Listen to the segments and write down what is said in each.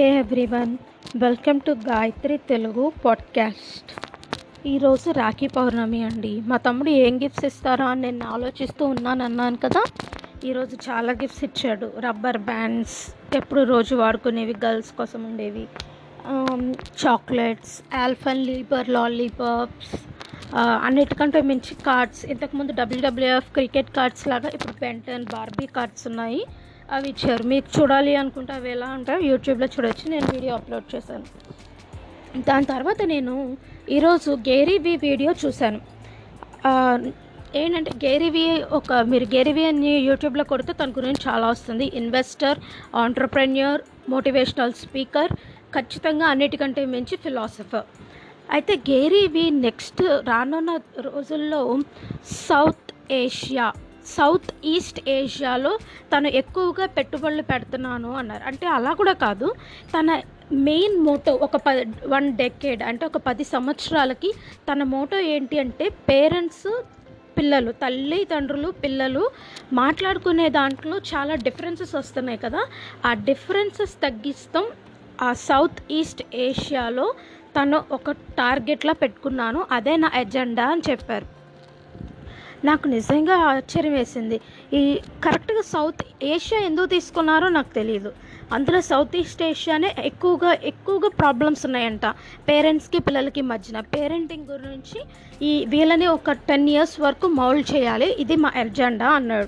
hey everyone welcome to Gayatri Telugu podcast ఈరోజు రాఖీ పౌర్ణమి అండి మా తమ్ముడు ఏం గిఫ్ట్స్ ఇస్తారా అని నేను ఆలోచిస్తూ ఉన్నాను అన్నాను కదా ఈరోజు చాలా గిఫ్ట్స్ ఇచ్చాడు రబ్బర్ బ్యాండ్స్ ఎప్పుడు రోజు వాడుకునేవి గర్ల్స్ కోసం ఉండేవి చాక్లెట్స్ ఆల్ఫన్ లీబర్ లాలీపాప్స్ అన్నిటికంటే మించి కార్డ్స్ ఇంతకుముందు డబ్ల్యూడబ్ల్యూఎఫ్ క్రికెట్ కార్డ్స్ లాగా ఇప్పుడు పెంటన్ బార్బీ కార్డ్స్ ఉన్నాయి అవి ఇచ్చారు మీకు చూడాలి అనుకుంటే అవి ఎలా ఉంటాయో యూట్యూబ్లో చూడొచ్చు నేను వీడియో అప్లోడ్ చేశాను దాని తర్వాత నేను ఈరోజు గేరీవి వీడియో చూశాను ఆ, ఏంటంటే గేరీవి ఒక మీరు గేరీవి అని యూట్యూబ్లో కొడితే తన గురించి చాలా వస్తుంది ఇన్వెస్టర్ ఆంటర్ప్రెన్యూర్ మోటివేషనల్ స్పీకర్ ఖచ్చితంగా అన్నిటికంటే మించి ఫిలాసఫర్ అయితే గేరీవి నెక్స్ట్ రానున్న రోజుల్లో సౌత్ ఏషియా సౌత్ ఈస్ట్ ఏషియాలో తను ఎక్కువగా పెట్టుబడులు పెడుతున్నాను అన్నారు అంటే అలా కూడా కాదు తన మెయిన్ మోటో ఒక ప వన్ డెకేడ్ అంటే ఒక పది సంవత్సరాలకి తన మోటో ఏంటి అంటే పేరెంట్స్ పిల్లలు తల్లి తండ్రులు పిల్లలు మాట్లాడుకునే దాంట్లో చాలా డిఫరెన్సెస్ వస్తున్నాయి కదా ఆ డిఫరెన్సెస్ తగ్గిస్తాం ఆ సౌత్ ఈస్ట్ ఏషియాలో తను ఒక టార్గెట్లా పెట్టుకున్నాను అదే నా ఎజెండా అని చెప్పారు నాకు నిజంగా ఆశ్చర్యం వేసింది ఈ కరెక్ట్గా సౌత్ ఏషియా ఎందుకు తీసుకున్నారో నాకు తెలియదు అందులో సౌత్ ఈస్ట్ ఏషియానే ఎక్కువగా ఎక్కువగా ప్రాబ్లమ్స్ ఉన్నాయంట పేరెంట్స్కి పిల్లలకి మధ్యన పేరెంటింగ్ గురించి ఈ వీళ్ళని ఒక టెన్ ఇయర్స్ వరకు మౌల్డ్ చేయాలి ఇది మా ఎజెండా అన్నాడు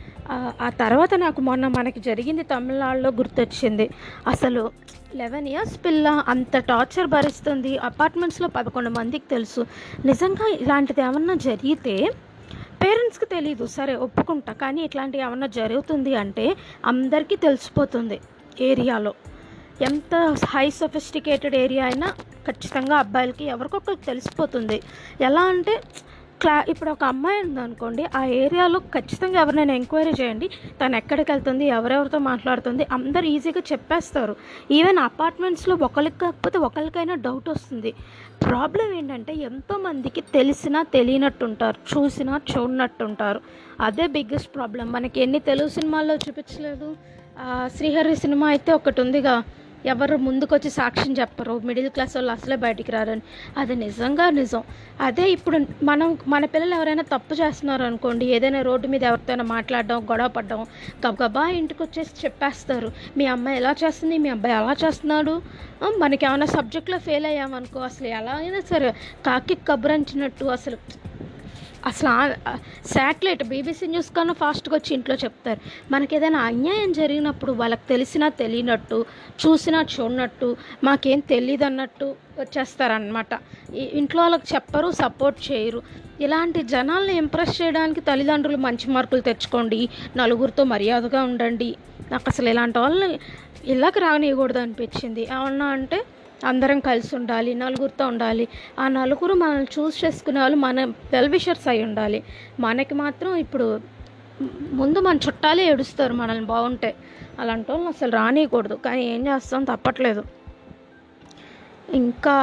ఆ- ఆ తర్వాత నాకు మొన్న మనకి జరిగింది తమిళనాడులో గుర్తొచ్చింది అసలు లెవెన్ ఇయర్స్ పిల్ల అంత టార్చర్ భరిస్తుంది అపార్ట్మెంట్స్లో పదకొండు మందికి తెలుసు నిజంగా ఇలాంటిది ఏమన్నా జరిగితే పేరెంట్స్కి తెలియదు సరే ఒప్పుకుంటా కానీ ఇట్లాంటివి ఏమన్నా జరుగుతుంది అంటే అందరికీ తెలిసిపోతుంది ఏరియాలో ఎంత హై సొఫిస్టికేటెడ్ ఏరియా అయినా ఖచ్చితంగా అబ్బాయిలకి ఎవరికొకరికి తెలిసిపోతుంది ఎలా అంటే క్లా ఇప్పుడు ఒక అమ్మాయి ఉందనుకోండి ఆ ఏరియాలో ఖచ్చితంగా ఎవరినైనా ఎంక్వైరీ చేయండి తను ఎక్కడికి వెళ్తుంది ఎవరెవరితో మాట్లాడుతుంది అందరు ఈజీగా చెప్పేస్తారు ఈవెన్ అపార్ట్మెంట్స్లో ఒకరికి కాకపోతే ఒకరికైనా డౌట్ వస్తుంది ప్రాబ్లం ఏంటంటే ఎంతోమందికి తెలిసినా తెలియనట్టు ఉంటారు చూసినా చూడనట్టు ఉంటారు అదే బిగ్గెస్ట్ ప్రాబ్లం మనకి ఎన్ని తెలుగు సినిమాల్లో చూపించలేదు ఆ, శ్రీహరి సినిమా అయితే ఒకటి ఉందిగా ఎవరు ముందుకొచ్చి సాక్ష్యం చెప్పరు మిడిల్ క్లాస్ వాళ్ళు అసలే బయటికి రారని అది నిజంగా నిజం అదే ఇప్పుడు మనం మన పిల్లలు ఎవరైనా తప్పు చేస్తున్నారు అనుకోండి ఏదైనా రోడ్డు మీద ఎవరితోనైనా మాట్లాడడం గొడవ పడడం గబగబా ఇంటికి వచ్చేసి చెప్పేస్తారు మీ అమ్మాయి ఎలా చేస్తుంది మీ అబ్బాయి ఎలా చేస్తున్నాడు ఆ, మనకి ఏమైనా సబ్జెక్ట్లో ఫెయిల్ అయ్యామనుకో అసలు ఎలా అయినా సరే కాకి కబురంచినట్టు అసలు అసలు శాటిలైట్ బీబీసీ న్యూస్ కన్నా ఫాస్ట్గా వచ్చి ఇంట్లో చెప్తారు మనకి ఏదైనా అన్యాయం జరిగినప్పుడు వాళ్ళకి తెలిసినా తెలియనట్టు చూసినా చూడనట్టు మాకేం తెలియదు అన్నట్టు వచ్చేస్తారనమాట ఇంట్లో వాళ్ళకి చెప్పరు సపోర్ట్ చేయరు ఇలాంటి జనాల్ని ఇంప్రెస్ చేయడానికి తల్లిదండ్రులు మంచి మార్కులు తెచ్చుకోండి నలుగురితో మర్యాదగా ఉండండి నాకు అసలు ఇలాంటి వాళ్ళని ఇళ్ళకి రానియకూడదు అనిపించింది ఏమన్నా అంటే అందరం కలిసి ఉండాలి నలుగురితో ఉండాలి ఆ నలుగురు మనల్ని చూస్ చేసుకునే వాళ్ళు మన వెల్ విషర్స్ అయి ఉండాలి మనకి మాత్రం ఇప్పుడు ముందు మన చుట్టాలే ఏడుస్తారు మనల్ని బాగుంటే అలాంటి వాళ్ళని అసలు రానియకూడదు కానీ ఏం చేస్తాం తప్పట్లేదు ఇంకా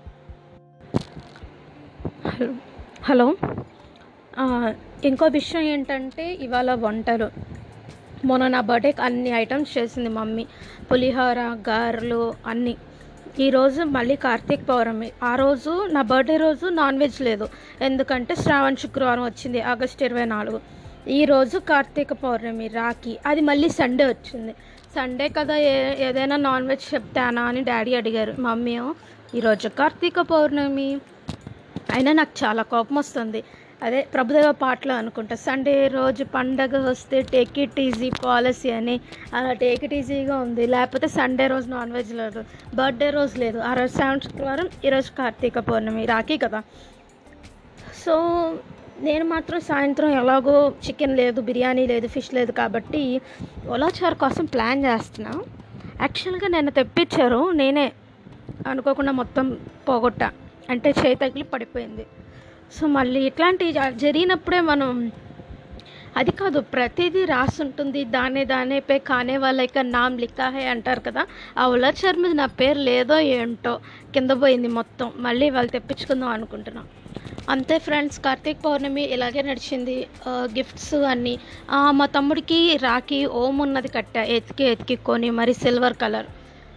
హలో హలో ఆ, ఇంకో విషయం ఏంటంటే ఇవాళ వంటలు మొన్న నా బర్త్డేకి అన్ని ఐటమ్స్ చేసింది మమ్మీ పులిహోర గారెలు అన్నీ ఈరోజు మళ్ళీ కార్తీక పౌర్ణమి ఆ రోజు నా బర్త్డే రోజు నాన్ వెజ్ లేదు ఎందుకంటే శ్రావణ శుక్రవారం వచ్చింది ఆగస్ట్ ఇరవై నాలుగు ఈరోజు కార్తీక పౌర్ణమి రాఖీ అది మళ్ళీ సండే వచ్చింది సండే కదా ఏ ఏదైనా నాన్ వెజ్ చెప్తానా అని డాడీ అడిగారు మమ్మీ ఏమో, ఈరోజు కార్తీక పౌర్ణమి అయినా నాకు చాలా కోపం వస్తుంది అదే ప్రభుదేవ పాటలు అనుకుంటా సండే రోజు పండగ వస్తే టేక్ ఇట్ ఈజీ పాలసీ అని అలా టేక్ ఇట్ ఈజీగా ఉంది లేకపోతే సండే రోజు నాన్ వెజ్ లేదు బర్త్డే రోజు లేదు ఆ రోజు సెవెన్ శుక్రవారం ఈరోజు కార్తీక పౌర్ణమి రాఖీ కదా సో నేను మాత్రం సాయంత్రం ఎలాగో చికెన్ లేదు బిర్యానీ లేదు ఫిష్ లేదు కాబట్టి ఒలాచార్ కోసం ప్లాన్ చేస్తున్నా యాక్చువల్గా నేను తెప్పించారు నేనే అనుకోకుండా మొత్తం పోగొట్టా అంటే చేయి తగిలి పడిపోయింది సో మళ్ళీ ఇట్లాంటివి జ- జరిగినప్పుడే మనం అది కాదు ప్రతిదీ రాసి ఉంటుంది దానే దానే పే కానే వాళ్ళ నామ్ లిఖా హే అంటారు కదా ఆ ఉలచర్ మీద నా పేరు లేదో ఏంటో కింద పోయింది మొత్తం మళ్ళీ వాళ్ళు తెప్పించుకుందాం అనుకుంటున్నాం అంతే ఫ్రెండ్స్ కార్తీక్ పౌర్ణమి ఇలాగే నడిచింది గిఫ్ట్స్ అన్నీ ఆ, మా తమ్ముడికి రాఖీ ఓం ఉన్నది కట్టా ఎతికి ఎతికి కొని మరి సిల్వర్ కలర్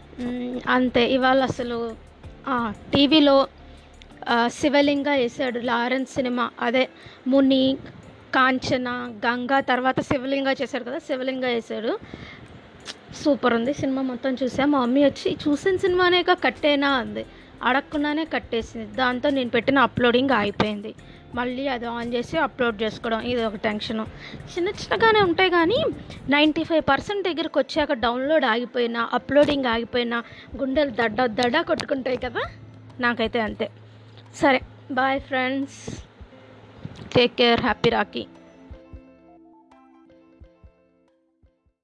మ్, అంతే ఇవాళ అసలు ఆ, టీవీలో ఆ, శివలింగ వేసాడు లారెన్స్ సినిమా అదే ముని కాంచన గంగా తర్వాత శివలింగ చేశాడు కదా శివలింగ వేసాడు సూపర్ ఉంది సినిమా మొత్తం చూసా మా మమ్మీ వచ్చి చూసిన సినిమానేగా కట్టేనా అంది అడగకుండానే కట్టేసింది దాంతో నేను పెట్టిన అప్లోడింగ్ అయిపోయింది మళ్ళీ అది ఆన్ చేసి అప్లోడ్ చేసుకోవడం ఇది ఒక టెన్షన్ చిన్న చిన్నగానే ఉంటాయి కానీ నైంటీ ఫైవ్ పర్సెంట్ దగ్గరికి వచ్చాక డౌన్లోడ్ ఆగిపోయినా అప్లోడింగ్ ఆగిపోయినా గుండెలు దడ్డ దడ్డ కొట్టుకుంటాయి కదా నాకైతే అంతే సరే bye friends take care happy Rocky